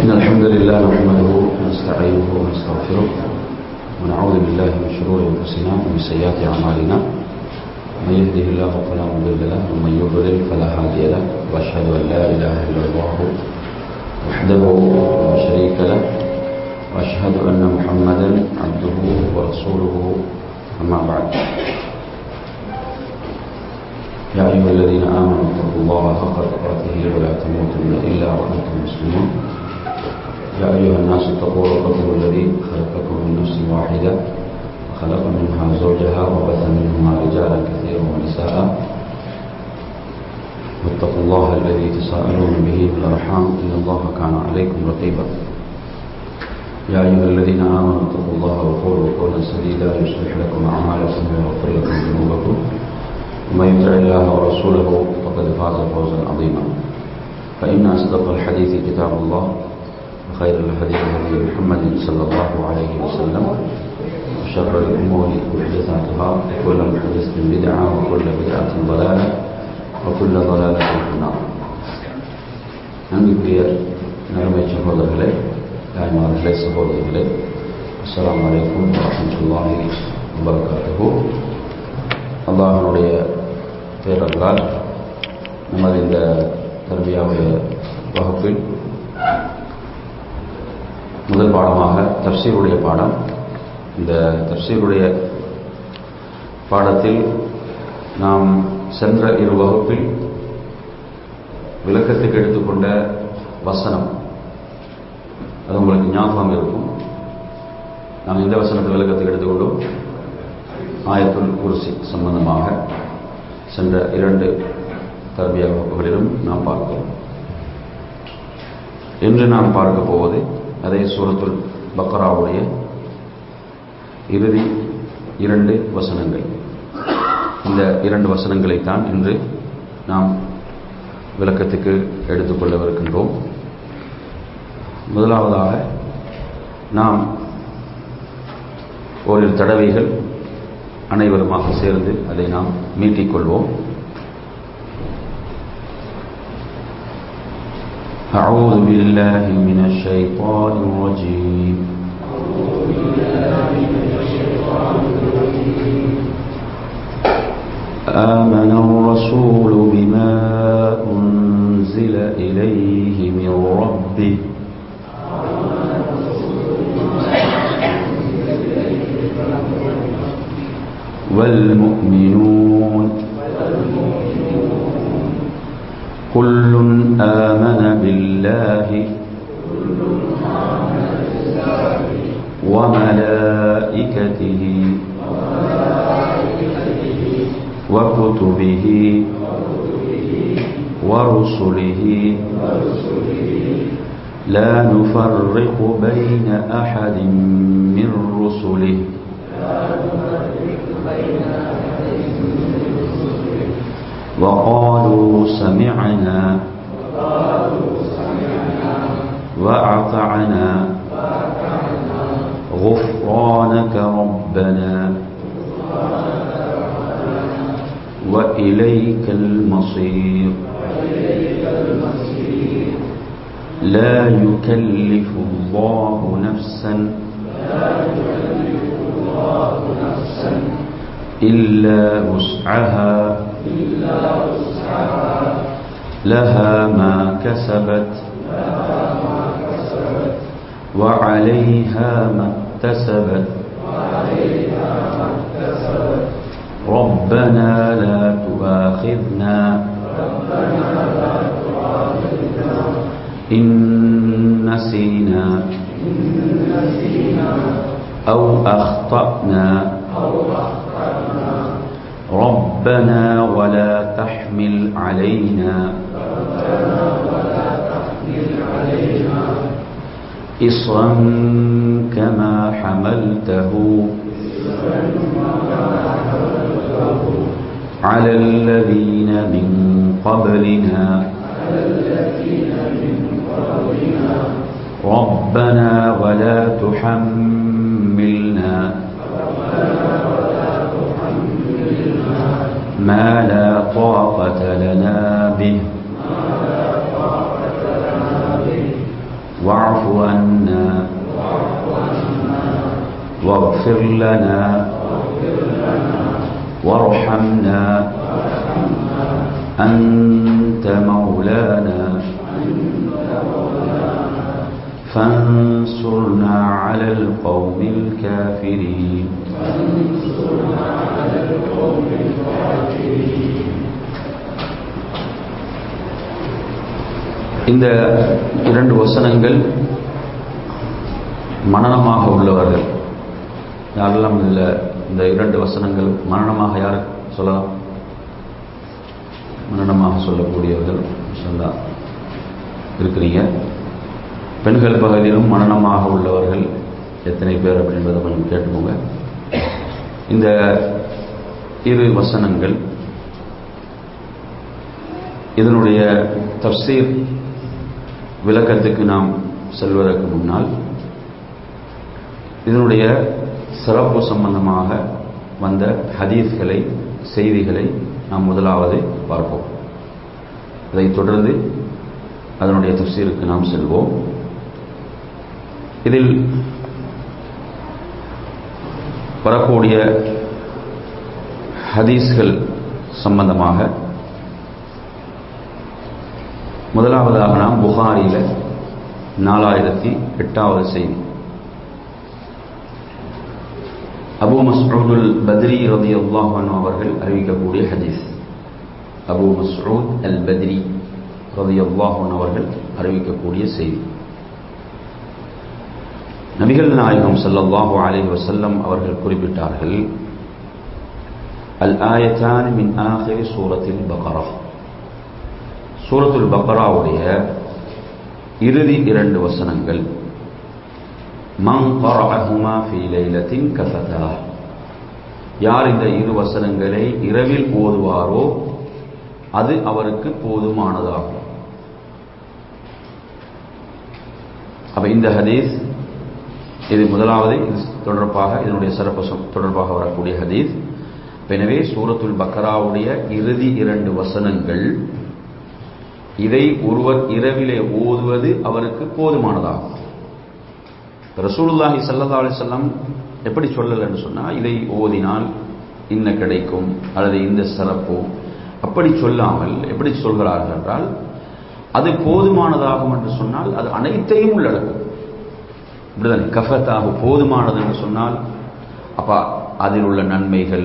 إن الحمد لله نحمده ونستعينه ونستغفره ونعوذ بالله من شرور أنفسنا ومن سيئات أعمالنا من يهده الله فلا مضل له ومن يضلل فلا هادي له وأشهد أن لا إله إلا الله وحده لا شريك له وأشهد أن محمدا عبده ورسوله أما بعد يا أيها الذين آمنوا اتقوا الله حق تقاته ولا تموتن إلا وأنتم مسلمون يا أيها الناس اتقوا ربكم الذي خلقكم من نفس واحدة وخلق منها زوجها وبث منهما رجالا كثيرا ونساء واتقوا الله الذي تساءلون به بالأرحام إن الله كان عليكم رقيبا يا أيها الذين آمنوا اتقوا الله وقولوا قولا سديدا يصلح لكم أعمالكم ويغفر لكم ذنوبكم ومن يطع الله ورسوله فقد فاز فوزا عظيما فإن أصدق الحديث كتاب الله وخير الهدي هدي محمد صلى الله عليه وسلم وشر الأمور محدثاتها وكل محدثة بدعة وكل بدعة ضلالة وكل ضلالة في النار அன்புக்குரிய நறுமை சகோதரர்களே தாய்மார்களே சகோதரர்களே அஸ்லாம் வலைக்கும் வரமத்துல்லாஹி வபரகாத்துஹூ அல்லாஹனுடைய பேரர்களால் நமது இந்த தர்பியாவுடைய வகுப்பில் முதல் பாடமாக தப்சீருடைய பாடம் இந்த தப்சீருடைய பாடத்தில் நாம் சென்ற இரு வகுப்பில் விளக்கத்துக்கு எடுத்துக்கொண்ட வசனம் அது உங்களுக்கு ஞாபகம் இருக்கும் நாம் எந்த வசனத்தில் விளக்கத்துக்கு எடுத்துக்கொண்டோம் ஆயத்துல் குருசி சம்பந்தமாக சென்ற இரண்டு தர்பியா வகுப்புகளிலும் நாம் பார்த்தோம் இன்று நாம் பார்க்க போவது அதே சூரத்துல் பக்ராவுடைய இறுதி இரண்டு வசனங்கள் இந்த இரண்டு வசனங்களைத்தான் இன்று நாம் விளக்கத்துக்கு எடுத்துக்கொள்ளவிருக்கின்றோம் முதலாவதாக நாம் ஓரிரு தடவைகள் அனைவருமாக சேர்ந்து அதை நாம் மீட்டிக்கொள்வோம் أعوذ بالله من الشيطان الرجيم آمن الرسول بما أنزل إليه من ربه والمؤمنون كل آمن بالله وملائكته وكتبه ورسله لا نفرق بين أحد من رسله وقالوا سمعنا وأطعنا غفرانك ربنا وإليك المصير لا يكلف الله نفسا إلا وسعها لها ما كسبت وعليها ما اكتسبت ربنا لا تؤاخذنا إن نسينا أو أخطأنا ربنا ولا تحمل علينا إصرا كما حملته على الذين من قبلنا ربنا ولا تحملنا ما لا طاقة لنا به واعف واعف عنا واغفر لنا وارحمنا أنت مولانا فانصرنا على القوم الكافرين இந்த இரண்டு வசனங்கள் மனநமாக உள்ளவர்கள் யாரெல்லாம் இதில் இந்த இரண்டு வசனங்கள் மனநமாக யார் சொல்லலாம் மனநமாக சொல்லக்கூடியவர்கள் சொல்லலாம் இருக்கிறீங்க பெண்கள் பகுதியிலும் மனநமாக உள்ளவர்கள் எத்தனை பேர் அப்படின்றத கொஞ்சம் கேட்டுக்கோங்க இந்த இரு வசனங்கள் இதனுடைய தப்சீர் விளக்கத்துக்கு நாம் செல்வதற்கு முன்னால் இதனுடைய சிறப்பு சம்பந்தமாக வந்த ஹதீஸ்களை செய்திகளை நாம் முதலாவது பார்ப்போம் இதைத் தொடர்ந்து அதனுடைய தப்சீருக்கு நாம் செல்வோம் இதில் வரக்கூடிய ஹதீஸ்கள் சம்பந்தமாக முதலாவதாக நாம் புகாரியில் நாலாயிரத்தி எட்டாவது செய்தி அபு மஸ்ரூதுல் பத்ரி ரதி அல்லாஹன் அவர்கள் அறிவிக்கக்கூடிய ஹதீஸ் அபு மஸ்ரூத் அல் பத்ரி ரதி அல்லாஹன் அவர்கள் அறிவிக்கக்கூடிய செய்தி நபிகள் நாயகம் சல்லல்லாஹு அலைஹி வசல்லம் அவர்கள் குறிப்பிட்டார்கள் அல் ஆயத்தான் மின் ஆஹிரி சூரத்தில் பகரா சூரத்துல் பக்ராவுடைய இறுதி இரண்டு வசனங்கள் மங் கரஅஹுமா ஃபீ லைலத்தின் கஃபதா யார் இந்த இரு வசனங்களை இரவில் ஓதுவாரோ அது அவருக்கு போதுமானதாகும் அப்ப இந்த ஹதீஸ் இது முதலாவது இது தொடர்பாக இதனுடைய சிறப்பு தொடர்பாக வரக்கூடிய ஹதீஸ் எனவே சூரத்துல் பக்கராவுடைய இறுதி இரண்டு வசனங்கள் இதை ஒருவர் இரவிலே ஓதுவது அவருக்கு போதுமானதாகும் ரசூலுல்லாஹி சல்லா அலிசல்லாம் எப்படி சொல்லலன்னு சொன்னால் இதை ஓதினால் இன்ன கிடைக்கும் அல்லது இந்த சிறப்பு அப்படி சொல்லாமல் எப்படி சொல்கிறார்கள் என்றால் அது போதுமானதாகும் என்று சொன்னால் அது அனைத்தையும் உள்ளடக்கும் இப்படிதானே கஃபத்தாக போதுமானது என்று சொன்னால் அப்ப அதில் உள்ள நன்மைகள்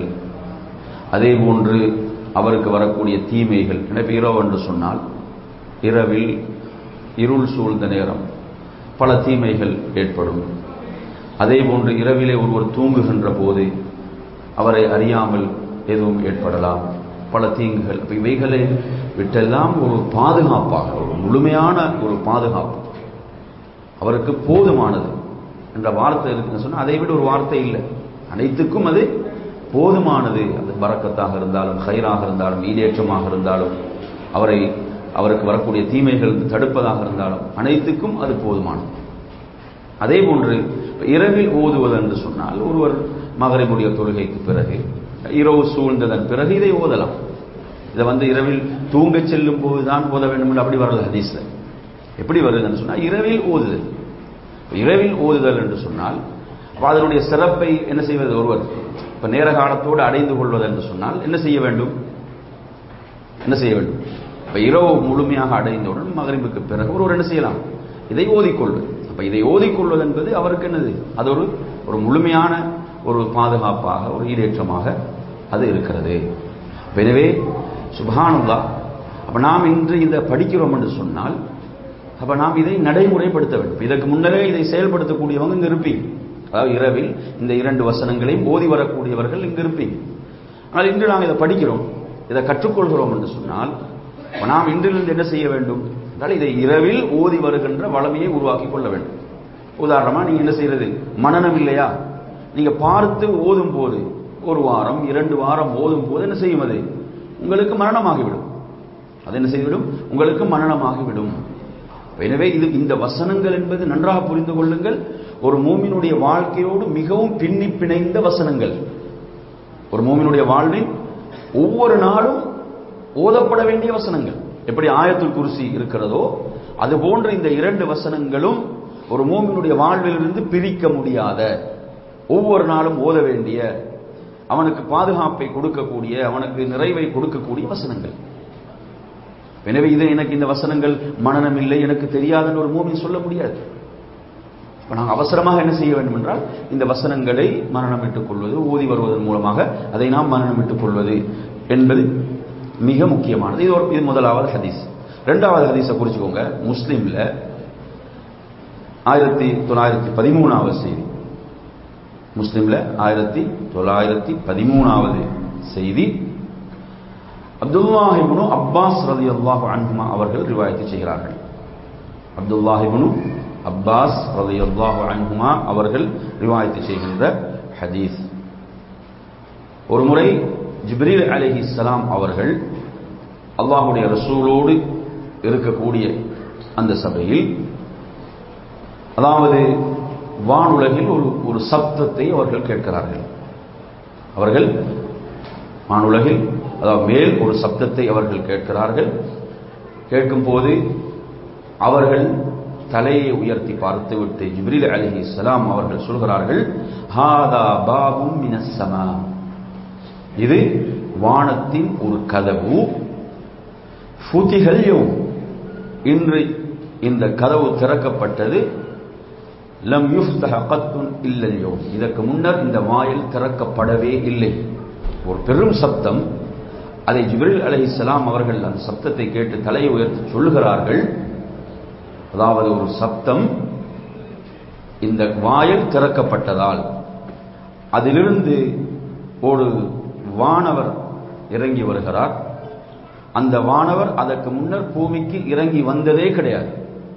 அதே போன்று அவருக்கு வரக்கூடிய தீமைகள் எனவே இரவு என்று சொன்னால் இரவில் இருள் சூழ்ந்த நேரம் பல தீமைகள் ஏற்படும் அதே போன்று இரவிலே ஒருவர் தூங்குகின்ற போது அவரை அறியாமல் எதுவும் ஏற்படலாம் பல தீங்குகள் இவைகளை விட்டெல்லாம் ஒரு பாதுகாப்பாக ஒரு முழுமையான ஒரு பாதுகாப்பு அவருக்கு போதுமானது என்ற வார்த்தை இருக்குன்னு சொன்னால் அதை விட ஒரு வார்த்தை இல்லை அனைத்துக்கும் அது போதுமானது அது பறக்கத்தாக இருந்தாலும் ஹைராக இருந்தாலும் ஈடேற்றமாக இருந்தாலும் அவரை அவருக்கு வரக்கூடிய தீமைகள் தடுப்பதாக இருந்தாலும் அனைத்துக்கும் அது போதுமானது அதே போன்று இரவில் ஓதுவது என்று சொன்னால் ஒருவர் மகரிபுடைய தொழுகைக்கு பிறகு இரவு சூழ்ந்ததன் பிறகு இதை ஓதலாம் இதை வந்து இரவில் தூங்க செல்லும் போதுதான் ஓத வேண்டும் என்று அப்படி வரல ஹதீஸ்ல எப்படி வருதுன்னு சொன்னால் இரவில் ஓதுதல் இரவில் ஓதுதல் என்று சொன்னால் அதனுடைய சிறப்பை என்ன செய்வது ஒருவர் இப்ப நேர காலத்தோடு அடைந்து கொள்வது என்று சொன்னால் என்ன செய்ய வேண்டும் என்ன செய்ய வேண்டும் இப்ப இரவு முழுமையாக அடைந்தவுடன் மகரிபுக்கு பிறகு ஒருவர் என்ன செய்யலாம் இதை ஓதிக்கொள்வது அப்ப இதை ஓதிக்கொள்வது என்பது அவருக்கு என்னது அது ஒரு ஒரு முழுமையான ஒரு பாதுகாப்பாக ஒரு ஈடேற்றமாக அது இருக்கிறது எனவே சுபானுல்லா அப்ப நாம் இன்று இதை படிக்கிறோம் என்று சொன்னால் அப்ப நாம் இதை நடைமுறைப்படுத்த வேண்டும் இதற்கு முன்னரே இதை செயல்படுத்தக்கூடியவங்க இங்க இருப்பீங்க அதாவது இரவில் இந்த இரண்டு வசனங்களையும் ஓதி வரக்கூடியவர்கள் இங்கு இருப்பீங்க ஆனால் இன்று நாம் இதை படிக்கிறோம் இதை கற்றுக்கொள்கிறோம் என்று சொன்னால் நாம் இன்றிலிருந்து என்ன செய்ய வேண்டும் என்றால் இதை இரவில் ஓதி வருகின்ற வளமையை உருவாக்கி கொள்ள வேண்டும் உதாரணமா நீங்க என்ன செய்யறது மனநம் இல்லையா நீங்க பார்த்து ஓதும் போது ஒரு வாரம் இரண்டு வாரம் ஓதும் போது என்ன செய்யும் அது உங்களுக்கு மரணமாகிவிடும் அது என்ன செய்துவிடும் உங்களுக்கு மரணமாகிவிடும் எனவே இது இந்த வசனங்கள் என்பது நன்றாக புரிந்து கொள்ளுங்கள் ஒரு மூமினுடைய வாழ்க்கையோடு மிகவும் பின்னி பிணைந்த வசனங்கள் ஒரு மூமினுடைய வாழ்வில் ஒவ்வொரு நாளும் ஓதப்பட வேண்டிய வசனங்கள் எப்படி ஆயத்துல் குருசி இருக்கிறதோ அது போன்ற இந்த இரண்டு வசனங்களும் ஒரு மூமினுடைய வாழ்விலிருந்து பிரிக்க முடியாத ஒவ்வொரு நாளும் ஓத வேண்டிய அவனுக்கு பாதுகாப்பை கொடுக்கக்கூடிய அவனுக்கு நிறைவை கொடுக்கக்கூடிய வசனங்கள் எனவே இது எனக்கு இந்த வசனங்கள் மனநம் இல்லை எனக்கு தெரியாதுன்னு ஒரு மூமின் சொல்ல முடியாது இப்போ நாங்கள் அவசரமாக என்ன செய்ய வேண்டும் என்றால் இந்த வசனங்களை மரணமிட்டுக் கொள்வது ஓதி வருவதன் மூலமாக அதை நாம் மரணமிட்டுக் கொள்வது என்பது மிக முக்கியமானது இது ஒரு இது முதலாவது ஹதீஸ் ரெண்டாவது ஹதீஸை குறிச்சுக்கோங்க முஸ்லீம்ல ஆயிரத்தி தொள்ளாயிரத்தி பதிமூணாவது செய்தி முஸ்லீம்ல ஆயிரத்தி தொள்ளாயிரத்தி பதிமூணாவது செய்தி அப்துல்லாஹிபுனு அப்பாஸ் ரதி அல்லாஹு அன்ஹுமா அவர்கள் ரிவாயத்து செய்கிறார்கள் அப்துல்லாஹிபுனு அப்பாஸ் ரதி அல்லாஹு அன்ஹுமா அவர்கள் ரிவாயத்து செய்கின்ற ஹதீஸ் ஒரு முறை ஜிப்ரீல் அலஹி சலாம் அவர்கள் அல்லாஹுடைய ரசூலோடு இருக்கக்கூடிய அந்த சபையில் அதாவது வானுலகில் ஒரு ஒரு சப்தத்தை அவர்கள் கேட்கிறார்கள் அவர்கள் வானுலகில் அதாவது மேல் ஒரு சப்தத்தை அவர்கள் கேட்கிறார்கள் கேட்கும்போது அவர்கள் தலையை உயர்த்தி பார்த்துவிட்டு ஜிப்ரில் அலஹி சலாம் அவர்கள் சொல்கிறார்கள் ஹாதா பாபும் மினசமா இது வானத்தின் ஒரு கதவு ஃபுதிகள் இன்று இந்த கதவு திறக்கப்பட்டது லம் யுஃப்தஹ கத்துன் இல்லையோ இதற்கு முன்னர் இந்த வாயில் திறக்கப்படவே இல்லை ஒரு பெரும் சப்தம் அதை ஜிப்ரில் அலைஹிஸ்ஸலாம் அவர்கள் அந்த சப்தத்தை கேட்டு தலையை உயர்த்தி சொல்லுகிறார்கள் அதாவது ஒரு சப்தம் இந்த வாயில் திறக்கப்பட்டதால் அதிலிருந்து ஒரு வானவர் இறங்கி வருகிறார் அந்த வானவர் அதற்கு முன்னர் பூமிக்கு இறங்கி வந்ததே கிடையாது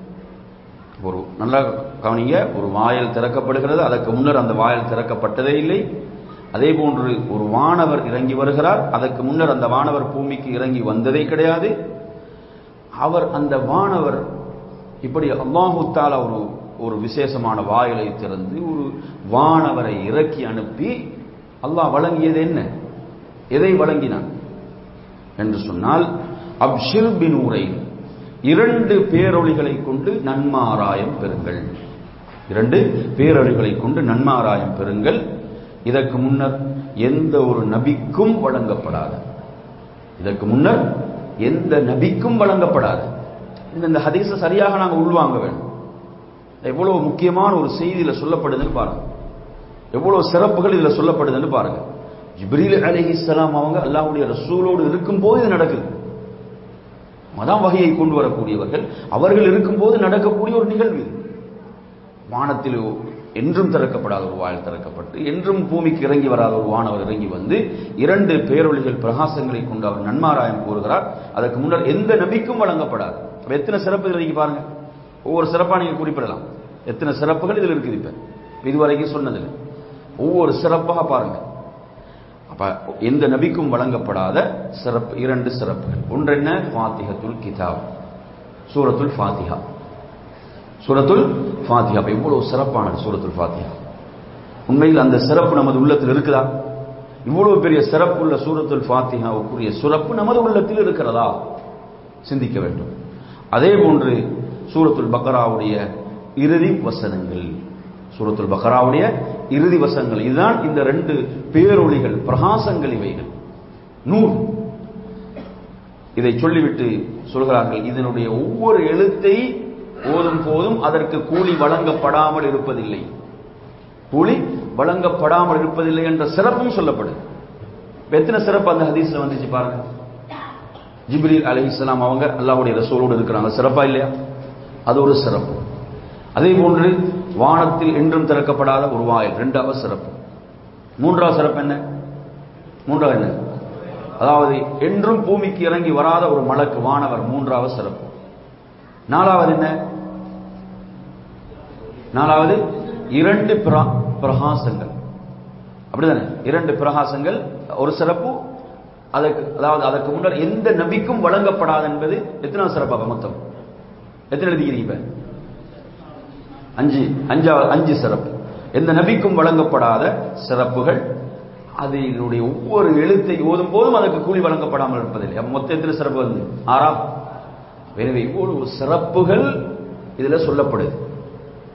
ஒரு நல்லா கவனிங்க ஒரு வாயல் திறக்கப்படுகிறது அதற்கு முன்னர் அந்த வாயல் திறக்கப்பட்டதே இல்லை அதே போன்று ஒரு வானவர் இறங்கி வருகிறார் அதற்கு முன்னர் அந்த வானவர் பூமிக்கு இறங்கி வந்ததே கிடையாது அவர் அந்த வானவர் இப்படி அல்லாஹு தாலா ஒரு ஒரு விசேஷமான வாயிலை திறந்து ஒரு வானவரை இறக்கி அனுப்பி அல்லாஹ் வழங்கியது என்ன எதை வழங்கினான் என்று சொன்னால் அப்ஷிர் பின் உரை இரண்டு பேரொழிகளை கொண்டு நன்மாராயம் பெறுங்கள் இரண்டு பேரொழிகளை கொண்டு நன்மாராயம் பெறுங்கள் இதற்கு முன்னர் எந்த ஒரு நபிக்கும் வழங்கப்படாது இதற்கு முன்னர் எந்த நபிக்கும் வழங்கப்படாது இந்த இந்த ஹதீஸை சரியாக நாங்கள் உள்வாங்க வேண்டும் எவ்வளவு முக்கியமான ஒரு செய்தியில சொல்லப்படுதுன்னு பாருங்க எவ்வளவு சிறப்புகள் இதுல சொல்லப்படுதுன்னு பாருங்க ஜிப்ரீல் அலிஹிஸ்லாம் அவங்க அல்லாஹுடைய ரசூலோடு இருக்கும்போது இது நடக்குது மதான் வகையை கொண்டு வரக்கூடியவர்கள் அவர்கள் இருக்கும்போது நடக்கக்கூடிய ஒரு நிகழ்வு வானத்தில் என்றும் திறக்கப்படாத ஒரு வாயில் திறக்கப்பட்டு என்றும் பூமிக்கு இறங்கி வராத ஒரு வானவர் இறங்கி வந்து இரண்டு பேரொழிகள் பிரகாசங்களை கொண்டு அவர் நன்மாராயம் கூறுகிறார் அதற்கு முன்னர் எந்த நபிக்கும் வழங்கப்படாது அப்ப எத்தனை சிறப்புகள் நீங்க பாருங்க ஒவ்வொரு சிறப்பா நீங்க குறிப்பிடலாம் எத்தனை சிறப்புகள் இதில் இருக்குது இப்ப இதுவரைக்கும் சொன்னதில் ஒவ்வொரு சிறப்பாக பாருங்க அப்ப எந்த நபிக்கும் வழங்கப்படாத சிறப்பு இரண்டு சிறப்புகள் ஒன்று என்ன ஃபாத்திஹத்துல் கிதாப் சூரத்துல் ஃபாத்திஹா சூரத்துல் ஃபாத்திஹா அப்ப எவ்வளவு சிறப்பானது சூரத்துல் ஃபாத்திஹா உண்மையில் அந்த சிறப்பு நமது உள்ளத்தில் இருக்குதா இவ்வளவு பெரிய சிறப்பு உள்ள சூரத்துல் ஃபாத்திஹாவுக்குரிய சிறப்பு நமது உள்ளத்தில் இருக்கிறதா சிந்திக்க வேண்டும் அதே போன்று சூரத்துல் பக்கராவுடைய இறுதி வசனங்கள் சூரத்துல் பக்கராவுடைய இறுதி வசனங்கள் இதுதான் இந்த ரெண்டு பேரொளிகள் பிரகாசங்கள் இவைகள் நூறு இதை சொல்லிவிட்டு சொல்கிறார்கள் இதனுடைய ஒவ்வொரு எழுத்தை ஓதும் போதும் அதற்கு கூலி வழங்கப்படாமல் இருப்பதில்லை கூலி வழங்கப்படாமல் இருப்பதில்லை என்ற சிறப்பும் சொல்லப்படுது எத்தனை சிறப்பு அந்த ஹதீஸ்ல வந்துச்சு பாருங்க ஜிப்ரீல் அலிஹிஸ்லாம் அவங்க அல்லாஹுடைய ரசூலோடு இருக்கிறாங்க சிறப்பா இல்லையா அது ஒரு சிறப்பு அதே போன்று வானத்தில் என்றும் திறக்கப்படாத ஒரு வாயில் இரண்டாவது சிறப்பு மூன்றாவது சிறப்பு என்ன மூன்றாவது என்ன அதாவது என்றும் பூமிக்கு இறங்கி வராத ஒரு மலக்கு வானவர் மூன்றாவது சிறப்பு நாலாவது என்ன நாலாவது இரண்டு பிரகாசங்கள் அப்படிதானே இரண்டு பிரகாசங்கள் ஒரு சிறப்பு அதற்கு அதாவது அதற்கு முன்னர் எந்த நபிக்கும் வழங்கப்படாது என்பது எத்தனாவது சிறப்பாக மொத்தம் எத்தனை எழுதிக்கிறீங்க இப்ப அஞ்சு அஞ்சாவது அஞ்சு சிறப்பு எந்த நபிக்கும் வழங்கப்படாத சிறப்புகள் அது இதனுடைய ஒவ்வொரு எழுத்தை ஓதும் போதும் அதற்கு கூலி வழங்கப்படாமல் இருப்பதில்லை மொத்த எத்தனை சிறப்பு வந்து ஆறாம் எனவே இவ்வளவு சிறப்புகள் இதுல சொல்லப்படுது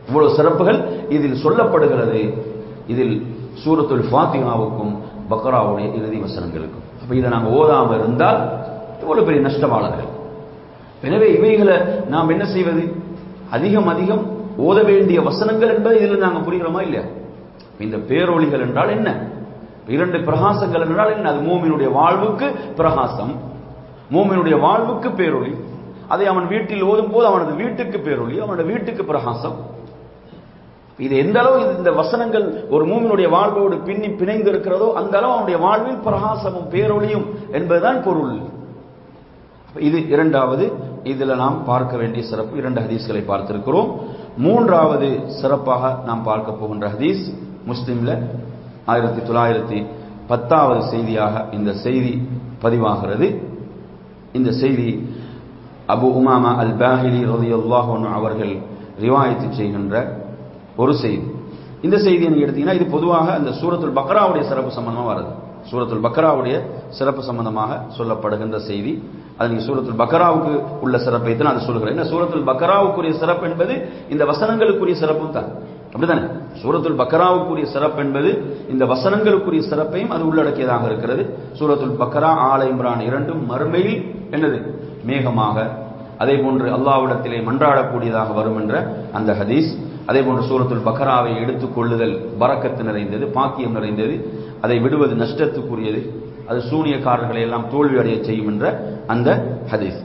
இவ்வளவு சிறப்புகள் இதில் சொல்லப்படுகிறது இதில் சூரத்துல் ஃபாத்திமாவுக்கும் பக்ராவுடைய இறுதி வசனங்களுக்கும் அப்ப இதை நாங்கள் ஓதாம இருந்தால் இவ்வளவு பெரிய நஷ்டமாளர்கள் எனவே இவைகளை நாம் என்ன செய்வது அதிகம் அதிகம் ஓத வேண்டிய வசனங்கள் என்பதை இதில் நாங்கள் புரிகிறோமா இல்லையா இந்த பேரொழிகள் என்றால் என்ன இரண்டு பிரகாசங்கள் என்றால் என்ன அது மூமினுடைய வாழ்வுக்கு பிரகாசம் மூமினுடைய வாழ்வுக்கு பேரொளி அதை அவன் வீட்டில் ஓதும் போது அவனது வீட்டுக்கு பேரொளி அவனது வீட்டுக்கு பிரகாசம் இது எந்த அளவு இந்த வசனங்கள் ஒரு மூமினுடைய வாழ்வோடு பின்னி பிணைந்து இருக்கிறதோ அந்த அளவு அவனுடைய வாழ்வில் பிரகாசமும் பேரொளியும் என்பதுதான் பொருள் இது இரண்டாவது இதில் நாம் பார்க்க வேண்டிய சிறப்பு இரண்டு ஹதீஸ்களை பார்த்திருக்கிறோம் மூன்றாவது சிறப்பாக நாம் பார்க்க போகின்ற ஹதீஸ் முஸ்லிம்ல ஆயிரத்தி தொள்ளாயிரத்தி பத்தாவது செய்தியாக இந்த செய்தி பதிவாகிறது இந்த செய்தி அபு உமாமா அல் பாஹிலி ரதியுல்லாஹ் அவர்கள் ரிவாயத்து செய்கின்ற ஒரு செய்தி இந்த செய்தியை நீங்க எடுத்தீங்கன்னா இது பொதுவாக அந்த சூரத்துல் பக்ராவுடைய சிறப்பு சம்பந்தமாக வருது சூரத்துல் பக்ராவுடைய சிறப்பு சம்பந்தமாக சொல்லப்படுகின்ற செய்தி அது நீங்க சூரத்துல் பக்ராவுக்கு உள்ள சிறப்பை தான் நான் சொல்கிறேன் ஏன்னா சூரத்துல் பக்ராவுக்குரிய சிறப்பு என்பது இந்த வசனங்களுக்குரிய சிறப்பும் தான் அப்படித்தானே சூரத்துல் பக்ராவுக்குரிய சிறப்பு என்பது இந்த வசனங்களுக்குரிய சிறப்பையும் அது உள்ளடக்கியதாக இருக்கிறது சூரத்துல் பக்ரா ஆல இம்ரான் இரண்டும் மறுமையில் என்னது மேகமாக அதே போன்று அல்லாவிடத்திலே மன்றாடக்கூடியதாக வரும் என்ற அந்த ஹதீஸ் அதே போன்று சூரத்துல் பக்ராவை எடுத்துக் கொள்ளுதல் பறக்கத்து நிறைந்தது பாக்கியம் நிறைந்தது அதை விடுவது நஷ்டத்துக்குரியது அது சூனியக்காரர்களை எல்லாம் தோல்வி அடைய செய்யும் என்ற அந்த ஹதீஸ்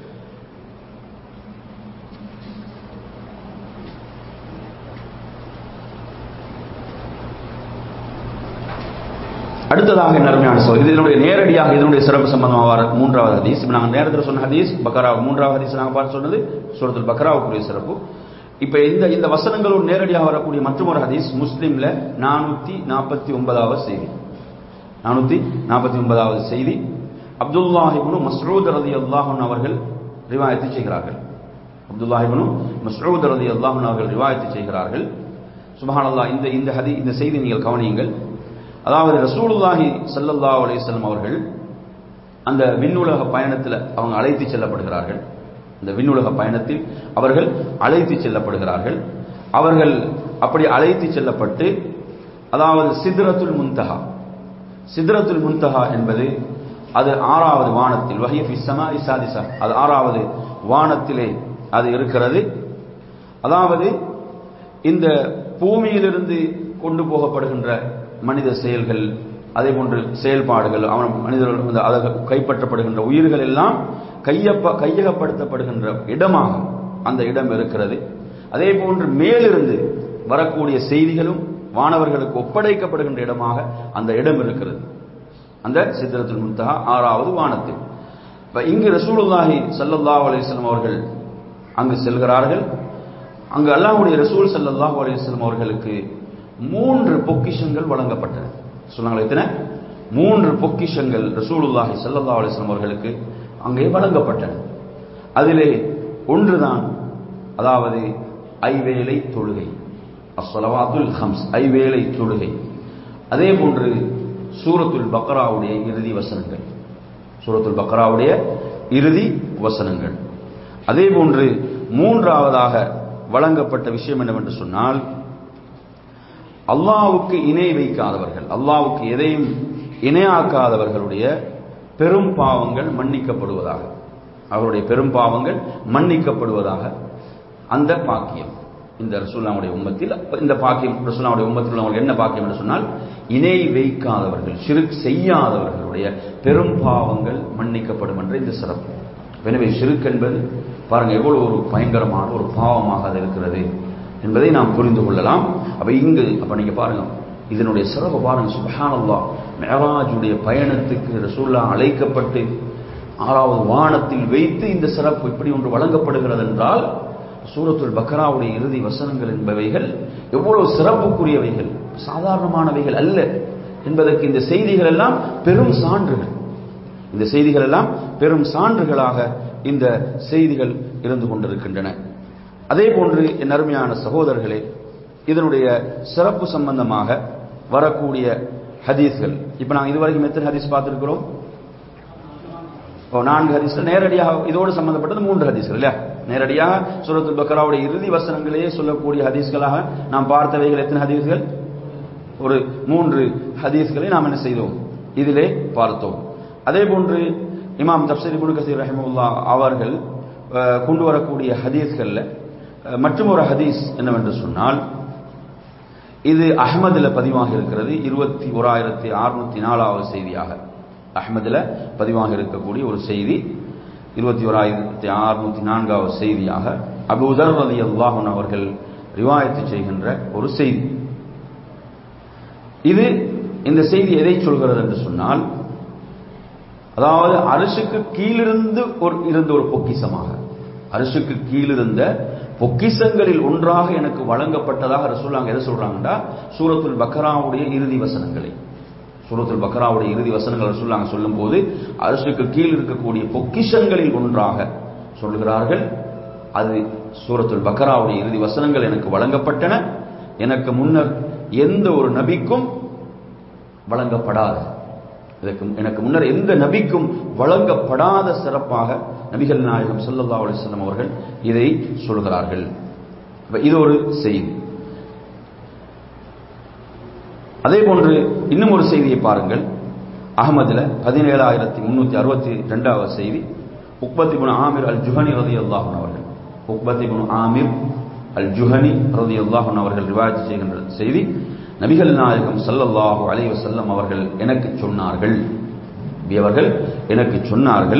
அடுத்ததாக நன்மையான சொல் இது இதனுடைய நேரடியாக இதனுடைய சிறப்பு சம்பந்தமாக வர மூன்றாவது ஹதீஸ் நாங்கள் நேரத்தில் சொன்ன ஹதீஸ் பக்ரா மூன்றாவது ஹதீஸ் நாங்கள் பார்த்து சொன்னது சூரத்துல் பக்ராவுக்குரிய சிறப்பு இப்ப இந்த இந்த வசனங்களோடு நேரடியாக வரக்கூடிய மற்றொரு ஹதீஸ் முஸ்லீம்ல நானூத்தி நாற்பத்தி ஒன்பதாவது செய்தி நானூத்தி நாற்பத்தி ஒன்பதாவது செய்தி அப்துல்லாஹிபுனு மஸ்ரூத் ரதி அல்லாஹன் அவர்கள் ரிவாயத்து செய்கிறார்கள் அப்துல்லாஹிபுனு மஸ்ரூத் ரதி அல்லாஹன் அவர்கள் ரிவாயத்து செய்கிறார்கள் சுபஹான் அல்லாஹ் இந்த இந்த ஹதி இந்த செய்தி நீங்கள் கவனியுங்கள் அதாவது ரசூலுல்லாஹி சல்லல்லா அலையம் அவர்கள் அந்த விண்ணுலக பயணத்தில் அவங்க அழைத்து செல்லப்படுகிறார்கள் இந்த விண்ணுலக பயணத்தில் அவர்கள் அழைத்து செல்லப்படுகிறார்கள் அவர்கள் அப்படி அழைத்து செல்லப்பட்டு அதாவது சித்ரத்துல் முன்தஹா சித்ரத்துல் முன்தஹா என்பது அது ஆறாவது வானத்தில் வஹிஃபி சமா இசாதிசா அது ஆறாவது வானத்திலே அது இருக்கிறது அதாவது இந்த பூமியிலிருந்து கொண்டு போகப்படுகின்ற மனித செயல்கள் அதே போன்று செயல்பாடுகள் அவன் மனிதர்கள் அதை கைப்பற்றப்படுகின்ற உயிர்கள் எல்லாம் கையப்ப கையகப்படுத்தப்படுகின்ற இடமாக அந்த இடம் இருக்கிறது அதே போன்று மேலிருந்து வரக்கூடிய செய்திகளும் வானவர்களுக்கு ஒப்படைக்கப்படுகின்ற இடமாக அந்த இடம் இருக்கிறது அந்த சித்திரத்தில் முன்தகா ஆறாவது வானத்தில் இப்ப இங்கு ரசூலுல்லாஹி சல்லல்லாஹு அலிஸ்லாம் அவர்கள் அங்கு செல்கிறார்கள் அங்கு அல்லாஹுடைய ரசூல் சல்லல்லாஹு அலிஸ்லாம் அவர்களுக்கு மூன்று பொக்கிஷங்கள் வழங்கப்பட்டன சொன்னாங்களே எத்தனை மூன்று பொக்கிஷங்கள் ரசூலுல்லாஹி சல்லா அலிஸ்லாம் அவர்களுக்கு அங்கே வழங்கப்பட்டன அதிலே ஒன்றுதான் அதாவது ஐவேளை தொழுகை அஸ்வலவாத்துல் ஹம்ஸ் ஐவேளை தொழுகை அதே போன்று சூரத்துல் பக்ராவுடைய இறுதி வசனங்கள் சூரத்துல் பக்ராவுடைய இறுதி வசனங்கள் அதே போன்று மூன்றாவதாக வழங்கப்பட்ட விஷயம் என்னவென்று சொன்னால் அல்லாவுக்கு இணை வைக்காதவர்கள் அல்லாவுக்கு எதையும் இணையாக்காதவர்களுடைய பெரும் பாவங்கள் மன்னிக்கப்படுவதாக அவருடைய பெரும் பாவங்கள் மன்னிக்கப்படுவதாக அந்த பாக்கியம் இந்த ரசூல்லாவுடைய உம்மத்தில் இந்த பாக்கியம் ரசூல்லாவுடைய உம்மத்தில் உள்ளவங்களுக்கு என்ன பாக்கியம் என்று சொன்னால் இணை வைக்காதவர்கள் சிறுக் செய்யாதவர்களுடைய பெரும் பாவங்கள் மன்னிக்கப்படும் என்ற இந்த சிறப்பு எனவே சிறுக் என்பது பாருங்க எவ்வளவு ஒரு பயங்கரமான ஒரு பாவமாக அது இருக்கிறது என்பதை நாம் புரிந்து கொள்ளலாம் அப்ப இங்கு அப்ப நீங்க பாருங்க இதனுடைய சிறப்பு பாருங்க சுபஹானல்லா மேராஜுடைய பயணத்துக்கு ரசூல்லா அழைக்கப்பட்டு ஆறாவது வானத்தில் வைத்து இந்த சிறப்பு இப்படி ஒன்று வழங்கப்படுகிறது என்றால் சூரத்துல் பக்ராவுடைய இறுதி வசனங்கள் என்பவைகள் எவ்வளவு சிறப்புக்குரியவைகள் சாதாரணமானவைகள் அல்ல என்பதற்கு இந்த செய்திகள் எல்லாம் பெரும் சான்றுகள் இந்த செய்திகள் எல்லாம் பெரும் சான்றுகளாக இந்த செய்திகள் இருந்து கொண்டிருக்கின்றன அதே போன்று என் அருமையான சகோதரர்களே இதனுடைய சிறப்பு சம்பந்தமாக வரக்கூடிய ஹதீஸ்கள் இப்ப நாங்கள் இதுவரைக்கும் எத்தனை ஹதீஸ் பார்த்திருக்கிறோம் ஓ நான்கு ஹதீஸ்கள் நேரடியாக இதோடு சம்பந்தப்பட்டது மூன்று ஹதீஸ்கள் இல்லையா நேரடியாக சூரத்துல் பக்கராவுடைய இறுதி வசனங்களையே சொல்லக்கூடிய ஹதீஸ்களாக நாம் பார்த்தவைகள் எத்தனை ஹதீஸ்கள் ஒரு மூன்று ஹதீஸ்களை நாம் என்ன செய்தோம் இதிலே பார்த்தோம் அதே போன்று இமாம் தப்சரி குல் கசீர் ரஹிமுல்லா அவர்கள் அஹ், கொண்டு வரக்கூடிய ஹதீஸ்கள்ல அஹ், மற்றும் ஒரு ஹதீஸ் என்னவென்று சொன்னால் இது அஹ்மதுல பதிவாக இருக்கிறது இருபத்தி ஓராயிரத்தி அறுநூத்தி நாலாவது செய்தியாக அஹ்மதுல பதிவாக இருக்கக்கூடிய ஒரு செய்தி இருபத்தி ஓராயிரத்தி அறுநூத்தி நான்காவது செய்தியாக அபூதர் ரலி அல்லாஹன் அவர்கள் ரிவாயத்து செய்கின்ற ஒரு செய்தி இது இந்த செய்தி எதை சொல்கிறது என்று சொன்னால் அதாவது அரிசுக்கு கீழிருந்து ஒரு இருந்த ஒரு பொக்கிசமாக அரிசுக்கு கீழிருந்த பொக்கிசங்களில் ஒன்றாக எனக்கு வழங்கப்பட்டதாக ரசூல்லாங்க எதை சொல்றாங்கன்னா சூரத்துல் பக்கராவுடைய இறுதி வசனங்களை சூரத்துல் பக்கராவுடைய இறுதி வசனங்கள் ரசூல்லாங்க சொல்லும் போது அரிசுக்கு கீழ் இருக்கக்கூடிய பொக்கிஷங்களில் ஒன்றாக சொல்லுகிறார்கள் அது சூரத்துல் பக்கராவுடைய இறுதி வசனங்கள் எனக்கு வழங்கப்பட்டன எனக்கு முன்னர் எந்த ஒரு நபிக்கும் வழங்கப்படாது இதற்கு எனக்கு முன்னர் எந்த நபிக்கும் வழங்கப்படாத சிறப்பாக நபிகள் நாயகம் ஸல்லல்லாஹு அலைஹி வஸல்லம் அவர்கள் இதை சொல்கிறார்கள் அப்ப இது ஒரு செய்தி அதே போன்று இன்னும் ஒரு செய்தியை பாருங்கள் அகமதுல பதினேழாயிரத்தி முன்னூத்தி அறுபத்தி ரெண்டாவது செய்தி உக்பத்தி குன் ஆமிர் அல் ஜுஹனி ரதி அல்லாஹன் அவர்கள் உக்பத்தி குன் ஆமிர் அல் ஜுஹனி ரதி அல்லாஹன் அவர்கள் ரிவாயத்து செய்கின்ற செய்தி நபிகள் நாயகம் ஸல்லல்லாஹு அலைஹி வஸல்லம் அவர்கள் எனக்கு சொன்னார்கள் நபி அவர்கள் எனக்கு சொன்னார்கள்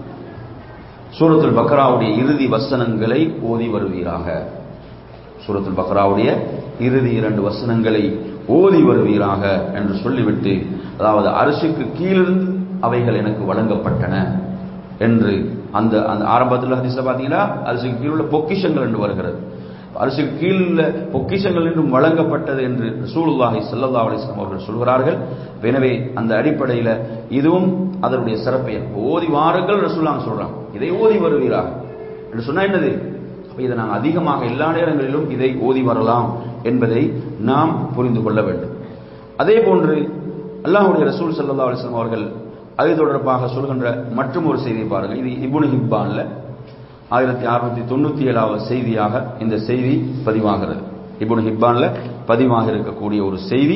சூரத்துல் பக்ராவுடைய இறுதி வசனங்களை ஓதி வருவீராக சூரத்துல் பக்ராவுடைய இறுதி இரண்டு வசனங்களை ஓதி வருவீராக என்று சொல்லிவிட்டு அதாவது அரசுக்கு கீழிருந்து அவைகள் எனக்கு வழங்கப்பட்டன என்று அந்த அந்த ஆரம்பத்தில் ஹதீஸ்ல பார்த்தீங்கன்னா அரசுக்கு கீழ் உள்ள பொக்கிஷங்கள் என்று வருகிறது அரசுக்கு கீழ் உள்ள பொக்கிஷங்கள் என்றும் வழங்கப்பட்டது என்று ரசூலுல்லாஹி ஸல்லல்லாஹு அலைஹி வஸல்லம் அவர்கள் சொல்கிறார்கள் எனவே அந்த அடிப்படையில் இதுவும் அதனுடைய சிறப்பை ஓதி வாருங்கள் ரசூலுல்லாஹ் சொல்றாங்க இதை ஓதி வருவீராக என்று சொன்னா என்னது அப்ப இதை நாங்கள் அதிகமாக எல்லா நேரங்களிலும் இதை ஓதி வரலாம் என்பதை நாம் புரிந்து கொள்ள வேண்டும் அதே போன்று அல்லாஹ்வுடைய ரசூல் ஸல்லல்லாஹு அலைஹி வஸல்லம் அவர்கள் அது தொடர்பாக சொல்கின்ற மற்றும் ஒரு செய்தியை பாருங்கள் இது இப்னு ஹிப்பான்ல ஆயிரத்தி அறுநூத்தி தொண்ணூத்தி ஏழாவது செய்தியாக இந்த செய்தி பதிவாகிறது இப்னு ஹிப்பான்ல பதிவாக இருக்கக்கூடிய ஒரு செய்தி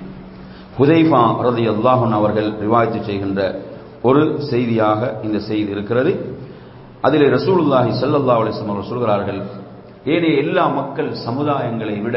ஹுதைஃபா ரதி அல்லாஹன் அவர்கள் ரிவாயத்து செய்கின்ற ஒரு செய்தியாக இந்த செய்தி இருக்கிறது அதில் ரசூலுல்லாஹி ஸல்லல்லாஹு அலைஹி வஸல்லம் அவர்கள் சொல்கிறார்கள் ஏனைய எல்லா மக்கள் சமுதாயங்களை விட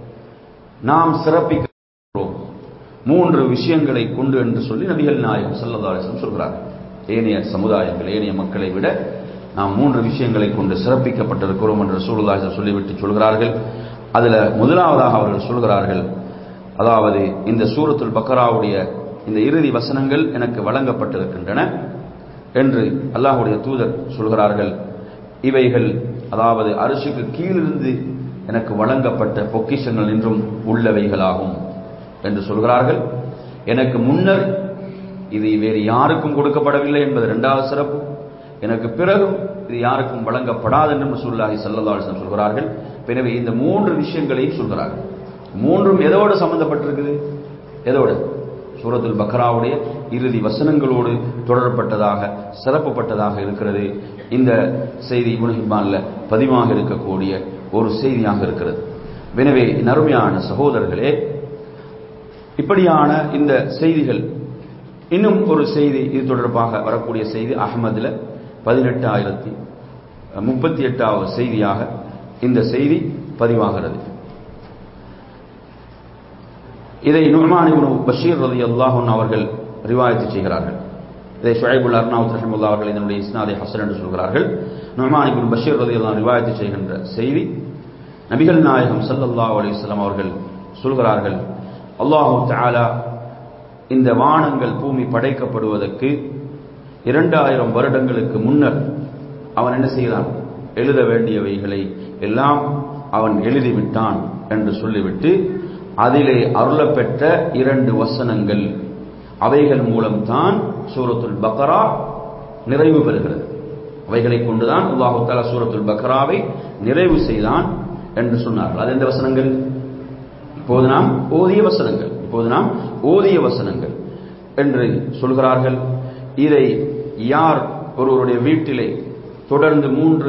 நாம் சிறப்பிக்கிறோம் மூன்று விஷயங்களை கொண்டு என்று சொல்லி நபிகள் நாயகம் ஸல்லல்லாஹு அலைஹி வஸல்லம் சொல்கிறார்கள் ஏனைய சமுதாயங்கள் ஏனைய மக்களை விட நாம் மூன்று விஷயங்களை கொண்டு சிறப்பிக்கப்பட்டிருக்கிறோம் என்று ரசூலுல்லாஹி சொல்லிவிட்டு சொல்கிறார்கள் அதுல முதலாவதாக அவர்கள் சொல்கிறார்கள் அதாவது இந்த சூரத்துல் பக்கராவுடைய இந்த இறுதி வசனங்கள் எனக்கு வழங்கப்பட்டிருக்கின்றன என்று அல்லாஹுடைய தூதர் சொல்கிறார்கள் இவைகள் அதாவது அரிசிக்கு கீழிருந்து எனக்கு வழங்கப்பட்ட பொக்கிஷங்கள் என்றும் உள்ளவைகளாகும் என்று சொல்கிறார்கள் எனக்கு முன்னர் இது வேறு யாருக்கும் கொடுக்கப்படவில்லை என்பது இரண்டாவது சிறப்பு எனக்கு பிறகும் இது யாருக்கும் வழங்கப்படாது என்று சொல்லாஹி சல்லல்லாஹு சொல்கிறார்கள் எனவே இந்த மூன்று விஷயங்களையும் சொல்கிறார்கள் மூன்றும் எதோடு சம்பந்தப்பட்டிருக்குது எதோடு சூரத்துல் பக்ராவுடைய இறுதி வசனங்களோடு தொடரப்பட்டதாக சிறப்புப்பட்டதாக இருக்கிறது இந்த செய்தி குணஹிபான்ல பதிவாக இருக்கக்கூடிய ஒரு செய்தியாக இருக்கிறது எனவே நறுமையான சகோதரர்களே இப்படியான இந்த செய்திகள் இன்னும் ஒரு செய்தி இது தொடர்பாக வரக்கூடிய செய்தி அகமதுல பதினெட்டாயிரத்தி முப்பத்தி எட்டாவது செய்தியாக இந்த செய்தி பதிவாகிறது இதை நுமான் இப்னு பஷீர் ரதி அல்லாஹன் அவர்கள் ரிவாயத்து செய்கிறார்கள் இதை ஷுஐபுல் அர்னாவுத் ரஹிமுல்லா அவர்கள் இதனுடைய இஸ்னாதை ஹசன் என்று சொல்கிறார்கள் நுமான் இப்னு பஷீர் ரதி அல்லாஹ் ரிவாயத்து செய்கின்ற செய்தி நபிகள் நாயகம் ஸல்லல்லாஹு அலைஹி வஸல்லம் அவர்கள் சொல்கிறார்கள் அல்லாஹு தஆலா இந்த வானங்கள் பூமி படைக்கப்படுவதற்கு இரண்டாயிரம் வருடங்களுக்கு முன்னர் அவன் என்ன செய்கிறான் எழுத வேண்டியவைகளை எல்லாம் அவன் எழுதிவிட்டான் என்று சொல்லிவிட்டு அதிலே அருளப்பெற்ற இரண்டு வசனங்கள் அவைகள் மூலம்தான் சூரத்துல் பக்ரா நிறைவு பெறுகிறது அவைகளை கொண்டுதான் அல்லாஹு தாலா சூரத்துல் பக்ராவை நிறைவு செய்தான் என்று சொன்னார்கள் அது எந்த வசனங்கள் இப்போது நாம் ஓதிய வசனங்கள் இப்போது நாம் ஓதிய வசனங்கள் என்று சொல்கிறார்கள் இதை யார் ஒருவருடைய வீட்டிலே தொடர்ந்து மூன்று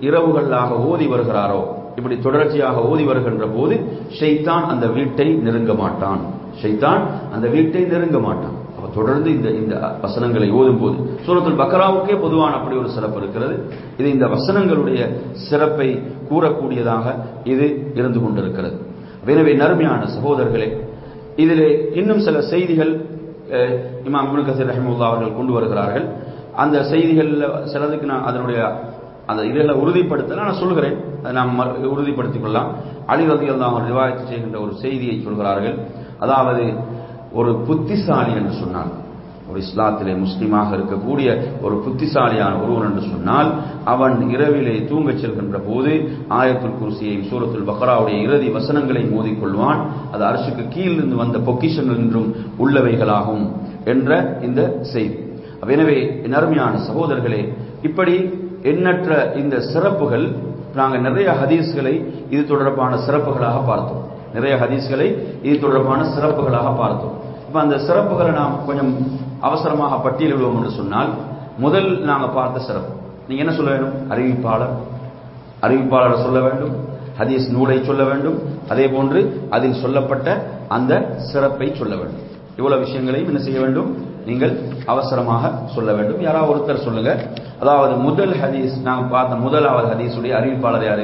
இரவுகளாக ஓதி வருகிறாரோ இப்படி தொடர்ச்சியாக ஓதி வருகின்ற போது ஷைத்தான் அந்த வீட்டை நெருங்க மாட்டான் ஷைத்தான் அந்த வீட்டை நெருங்க மாட்டான் அப்ப தொடர்ந்து இந்த இந்த வசனங்களை ஓதும் போது சூரத்துல் பக்கராவுக்கே பொதுவான அப்படி ஒரு சிறப்பு இருக்கிறது இது இந்த வசனங்களுடைய சிறப்பை கூறக்கூடியதாக இது இருந்து கொண்டிருக்கிறது எனவே நறுமையான சகோதரர்களே இதிலே இன்னும் சில செய்திகள் அஹ், இமாம் இப்னு கசீர் ரஹிமுல்லா அவர்கள் கொண்டு வருகிறார்கள் அந்த செய்திகளில் சிலதுக்கு நான் அதனுடைய அந்த இதில் உறுதிப்படுத்தல நான் சொல்கிறேன் அதை நாம் மறு- உறுதிப்படுத்திக் கொள்ளலாம் அலி ரதி அல்லாஹ் ரிவாயத்து செய்கின்ற ஒரு செய்தியை சொல்கிறார்கள் அதாவது ஒரு புத்திசாலி என்று சொன்னான் ஒரு இஸ்லாத்திலே முஸ்லிமாக இருக்கக்கூடிய ஒரு புத்திசாலியான ஒருவன் என்று சொன்னால் அவன் இரவிலே தூங்கச் செல்கின்ற போது ஆயத்துல் குர்சியை சூரத்துல் பக்ராவுடைய இறுதி வசனங்களை மோதிக்கொள்வான் அது அரசுக்கு கீழிருந்து வந்த பொக்கிஷங்கள் என்றும் உள்ளவைகளாகும் என்ற இந்த செய்தி அப்ப எனவே என் அருமையான சகோதரர்களே இப்படி எண்ணற்ற இந்த சிறப்புகள் நாங்கள் நிறைய ஹதீஸ்களை இது தொடர்பான சிறப்புகளாக பார்த்தோம் நிறைய ஹதீஸ்களை இது தொடர்பான சிறப்புகளாக பார்த்தோம் இப்ப அந்த சிறப்புகளை நாம் கொஞ்சம் அவசரமாக பட்டியலிடுவோம் என்று சொன்னால் முதல் நாங்கள் பார்த்த சிறப்பு நீங்க என்ன சொல்ல வேண்டும் அறிவிப்பாளர் அறிவிப்பாளரை சொல்ல வேண்டும் ஹதீஸ் நூலை சொல்ல வேண்டும் அதே போன்று அதில் சொல்லப்பட்ட அந்த சிறப்பை சொல்ல வேண்டும் இவ்வளவு விஷயங்களையும் என்ன செய்ய வேண்டும் நீங்கள் அவசரமாக சொல்ல வேண்டும் யாராவது ஒருத்தர் சொல்லுங்க அதாவது முதல் ஹதீஸ் நாங்கள் பார்த்த முதலாவது ஹதீஸுடைய அறிவிப்பாளர் யாரு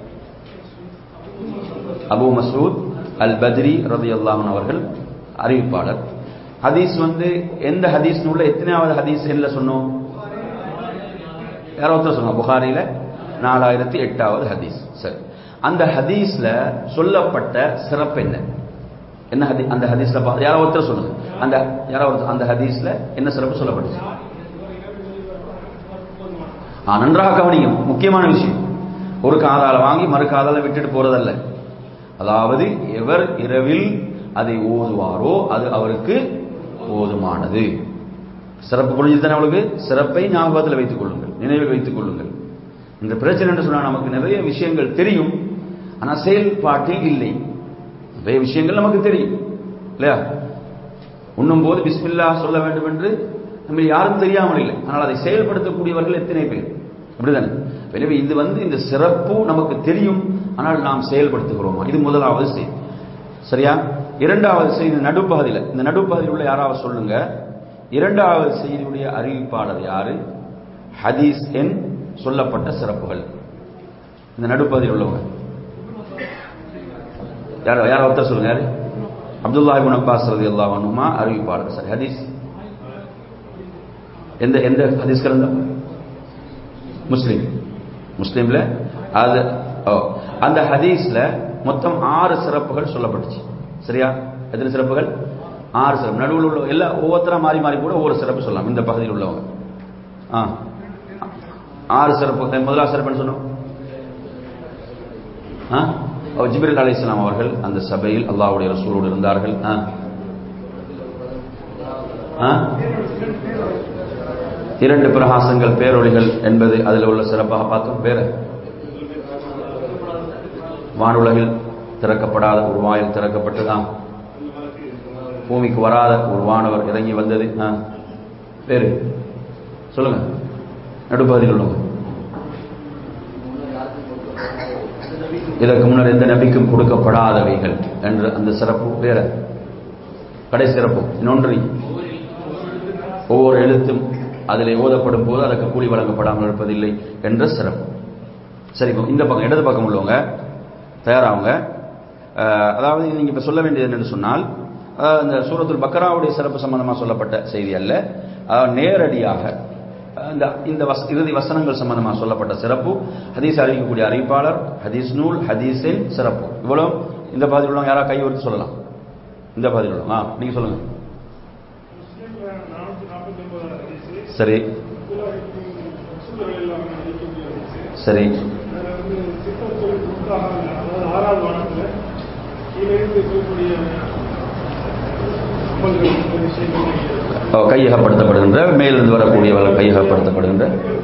அபு மசூத் அல் பத்ரி ரதியல்லாஹு அவர்கள் அறிவிப்பாளர் ஹதீஸ் வந்து எந்த ஹதீஸ் நூல்ல எத்தனையாவது ஹதீஸ் என்ன சொன்னோம் யாரோ ஒருத்தர் சொன்னோம் புகாரில நாலாயிரத்தி எட்டாவது ஹதீஸ் சரி அந்த ஹதீஸ்ல சொல்லப்பட்ட சிறப்பு என்ன என்ன ஹதி அந்த ஹதீஸ்ல பா- யாரோ ஒருத்தர் சொல்லுங்க அந்த யாரோ ஒருத்தர் அந்த ஹதீஸ்ல என்ன சிறப்பு சொல்லப்பட்டுச்சு ஆ நன்றாக கவனிங்க முக்கியமான விஷயம் ஒரு காதால வாங்கி மறு காதால விட்டுட்டு போறதல்ல அதாவது எவர் இரவில் அதை ஓதுவாரோ அது அவருக்கு போதுமானது சிறப்பு புரிஞ்சுதானே அவளுக்கு சிறப்பை ஞாபகத்தில் வைத்துக் கொள்ளுங்கள் நினைவில் வைத்துக் கொள்ளுங்கள் இந்த பிரச்சனை என்று சொன்னா நமக்கு நிறைய விஷயங்கள் தெரியும் ஆனா செயல்பாட்டில் இல்லை நிறைய விஷயங்கள் நமக்கு தெரியும் இல்லையா உண்ணும் போது பிஸ்மில்லா சொல்ல வேண்டும் என்று நம்ம யாரும் தெரியாமல் இல்லை ஆனால் அதை செயல்படுத்தக்கூடியவர்கள் எத்தனை பேர் அப்படிதானே எனவே இது வந்து இந்த சிறப்பு நமக்கு தெரியும் ஆனால் நாம் செயல்படுத்துகிறோமா இது முதலாவது செய்தி சரியா இரண்டாவது செய்தி நடுப்பகுதியில் இந்த நடுப்பகுதியில் உள்ள யாராவது சொல்லுங்க இரண்டாவது செய்தியுடைய அறிவிப்பாளர் யாரு ஹதீஸ் எண் சொல்லப்பட்ட சிறப்புகள் இந்த நடுப்பகுதியில் உள்ளவங்க யார் யார் ஒருத்தர் சொல்லுங்க யாரு அப்துல்லா இப்னு அப்பாஸ் ரலியல்லாஹு அன்ஹுமா அறிவிப்பாளர் சரி ஹதீஸ் எந்த எந்த ஹதீஸ் கிரந்தம் முஸ்லிம் முஸ்லிம்ல அது ஓ அந்த ஹதீஸ்ல மொத்தம் ஆறு சிறப்புகள் சொல்லப்பட்டுச்சு சரியா எத்தனை சிறப்புகள் ஆறு சிறப்பு நடுவில் உள்ள எல்லா ஒவ்வொருத்தரா மாறி மாறி கூட ஒவ்வொரு சிறப்பு சொல்லலாம் இந்த பகுதியில் உள்ளவங்க ஆ ஆறு சிறப்பு முதலாவது சிறப்புன்னு சொன்னோம் ஆ ஓ, ஜிப்ரீல் அலைஹிஸ்ஸலாம் அவர்கள் அந்த சபையில் அல்லாஹ்வுடைய ரசூலோடு இருந்தார்கள் ஆ ஆ இரண்டு பிரகாசங்கள் பேரொளிகள் என்பது அதில் உள்ள சிறப்பாக பார்த்தோம் வேற வானுலகில் திறக்கப்படாத ஒரு வாயில் திறக்கப்பட்டதா பூமிக்கு வராத ஒரு வானவர் இறங்கி வந்தது ஆ வேறு சொல்லுங்க நடுப்பகுதியில் உள்ளவங்க இதற்கு முன்னர் எந்த நபிக்கும் கொடுக்கப்படாதவைகள் என்று அந்த சிறப்பு வேற கடை சிறப்பு இன்னொன்று ஒவ்வொரு எழுத்தும் அதிலே ஓதப்படும் போது அதற்கு கூலி வழங்கப்படாமல் இருப்பதில்லை என்ற சிறப்பு சரி இப்போ இந்த பக்கம் இடது பக்கம் உள்ளவங்க தயாராகுங்க அஹ், அதாவது நீங்க இப்ப சொல்ல வேண்டியது என்னன்னு சொன்னால் அஹ், இந்த சூரத்துல் பக்கராவுடைய சிறப்பு சம்பந்தமாக சொல்லப்பட்ட செய்தி அல்ல அஹ், நேரடியாக அஹ், இந்த இந்த வஸ் இறுதி வசனங்கள் சம்பந்தமாக சொல்லப்பட்ட சிறப்பு ஹதீஸ் அறிவிக்கக்கூடிய அறிவிப்பாளர் ஹதீஸ் நூல் ஹதீஸின் சிறப்பு இவ்வளவு இந்த பகுதியில் உள்ளவங்க யாராவது கை உறுத்து சொல்லலாம் இந்த பகுதியில் உள்ளவங்க ஆ நீங்க சொல்லுங்க சரி சரி ஓ, கையகப்படுத்தப்படுகின்ற மேலிருந்து வரக்கூடியவர்கள் கையகப்படுத்தப்படுகின்ற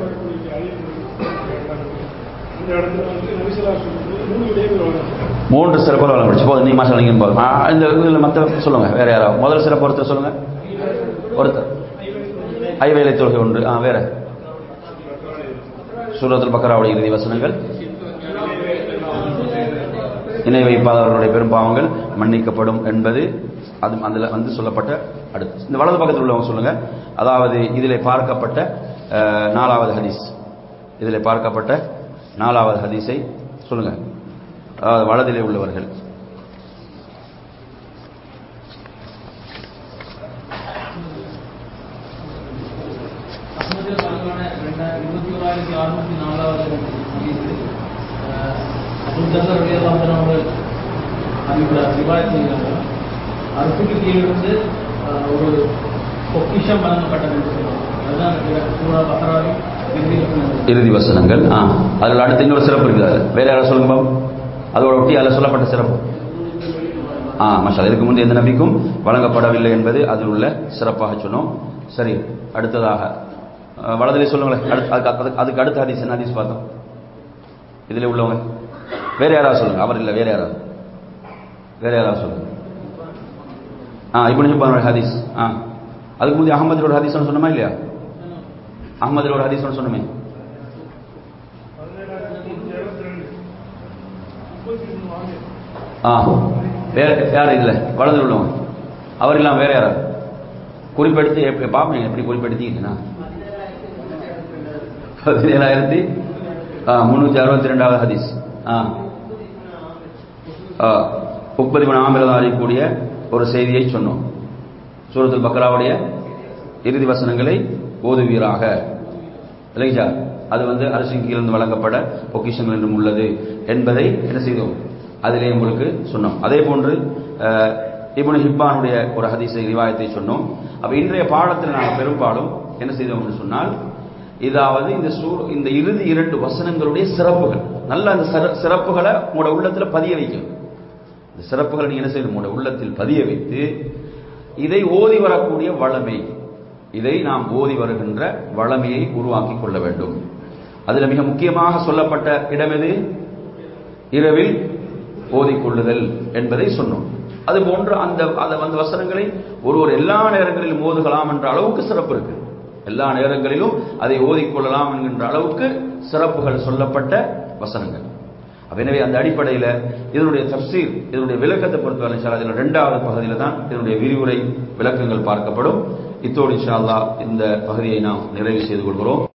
மூன்று சிறப்புகள் வழங்கப்படுச்சு போதும் நீ மாசம் நீங்க போதும் ஆ, இந்த இதில் மற்ற சொல்லுங்க வேற யாராவது முதல் சிறப்பு ஒருத்தர் சொல்லுங்க ஒருத்தர் ஐவேலை தொழுகை ஒன்று ஆ வேற சூரத்துல் பக்கராவுடைய இறுதி வசனங்கள் இணை வைப்பாதவர்களுடைய பெரும்பாவங்கள் மன்னிக்கப்படும் என்பது அது அதுல வந்து சொல்லப்பட்ட அடுத்து இந்த வலது பக்கத்தில் உள்ளவங்க சொல்லுங்க அதாவது இதிலே பார்க்கப்பட்ட அஹ், நாலாவது ஹதீஸ் இதிலே பார்க்கப்பட்ட நாலாவது ஹதீஸை சொல்லுங்க அதாவது வலதிலே உள்ளவர்கள் அகமதில் பதிவான ரெண்டாயிரத்தி இருபத்தி ஓராயிரத்தி அறுநூத்தி நாலாவது ஹதீஸ் அபுல்தர் ரலியல்லாஹு அவர்கள் அறிவுள்ள ரிவாயத் செய்கிறார்கள் அரசுக்கு கீழிருந்து அஹ், ஒரு பொக்கிஷம் வழங்கப்பட்டது என்று சொல்லுவாங்க அதுதான் சூரா பக்ராவின் இறுதி வசனங்கள். இறுதி வசனங்கள் ஆ அதில் அடுத்து இன்னொரு சிறப்பு இருக்குது அதில் வேற யாராவது சொல்லுங்க பாப்போம். அதோட ஒட்டி அதில் சொல்லப்பட்ட சிறப்பு ஆ மஷா இதுக்கு முந்தைய எந்த நபிக்கும் வழங்கப்படவில்லை என்பது அதில் உள்ள சிறப்பாக சொன்னோம் சரி அடுத்ததாக அஹ், வலதிலே சொல்லுங்களேன் அடுத்து அதுக்கு அதுக்கு- அதுக்கு அடுத்த ஹதீஸ் என்ன ஹதீஸ் பார்த்தோம் இதில் உள்ளவங்க வேற யாராவது சொல்லுங்க அவர் இல்லை வேற யாராவது வேற யாராவது சொல்லுங்க ஆ இப்படி ஹிப்பானோட ஹதீஸ் ஆ அதுக்கு முந்தைய அகமதியோட ஹதீஸ் சொன்னோமா இல்லையா அகமதியோட ஹதீஸ் சொன்னோமே ஆ வேற யார் இல்லை வலது உள்ளவங்க அவர் இல்லாம வேற யாரா குறிப்பெடுத்து எப்படி பார்ப்பீங்க எப்படி குறிப்பெடுத்தீங்கன்னா பதினேழாயிரத்தி முந்நூற்றி அறுபத்தி ரெண்டாவது ஹதீஸ் ஆ ஆ, முப்பது மணி ஆமிரதம் அறியக்கூடிய ஒரு செய்தியை சொன்னோம் சூரத்துல் பக்ராவுடைய இறுதி வசனங்களை ஓதுவீராக இல்லைங்களா அது வந்து அரசின் கீழிருந்து வழங்கப்பட பொக்கிஷங்கள் என்றும் உள்ளது என்பதை என்ன செய்தோம் அதிலே உங்களுக்கு சொன்னோம் அதே போன்று அஹ், இப்னு ஹிப்பானுடைய ஒரு ஹதீஸை ரிவாயத்தை சொன்னோம் அப்ப இன்றைய பாடத்தில் நாங்கள் பெரும்பாலும் என்ன செய்தோம் என்று சொன்னால் இதாவது இந்த சூ இந்த இறுதி இரண்டு வசனங்களுடைய சிறப்புகள் நல்ல அந்த சிற- சிறப்புகளை உங்களோட உள்ளத்துல பதிய வைக்கணும் இந்த சிறப்புகளை நீங்க என்ன செய்யணும் உங்களோட உள்ளத்தில் பதிய வைத்து இதை ஓதி வரக்கூடிய வளமை இதை நாம் ஓதி வருகின்ற வளமையை உருவாக்கி கொள்ள வேண்டும் அதுல மிக முக்கியமாக சொல்லப்பட்ட இடம் எது இரவில் ஓதிக்கொள்ளுதல் என்பதை சொன்னோம் அது போன்று அந்த அந்த அந்த வசனங்களை ஒருவர் எல்லா நேரங்களிலும் ஓதுகலாம் என்ற அளவுக்கு சிறப்பு இருக்கு எல்லா நேரங்களிலும் அதை ஓதிக்கொள்ளலாம் என்கின்ற அளவுக்கு சிறப்புகள் சொல்லப்பட்ட வசனங்கள் அப்ப எனவே அந்த அடிப்படையில் இதனுடைய தப்சீர் இதனுடைய விளக்கத்தை பொறுத்தவரை இன்ஷா அல்லாஹ், இதுல இரண்டாவது பகுதியில் தான் இதனுடைய விரிவுரை விளக்கங்கள் பார்க்கப்படும் இத்தோடு இன்ஷா அல்லாஹ் இந்த பகுதியை நாம் நிறைவு செய்து கொள்கிறோம்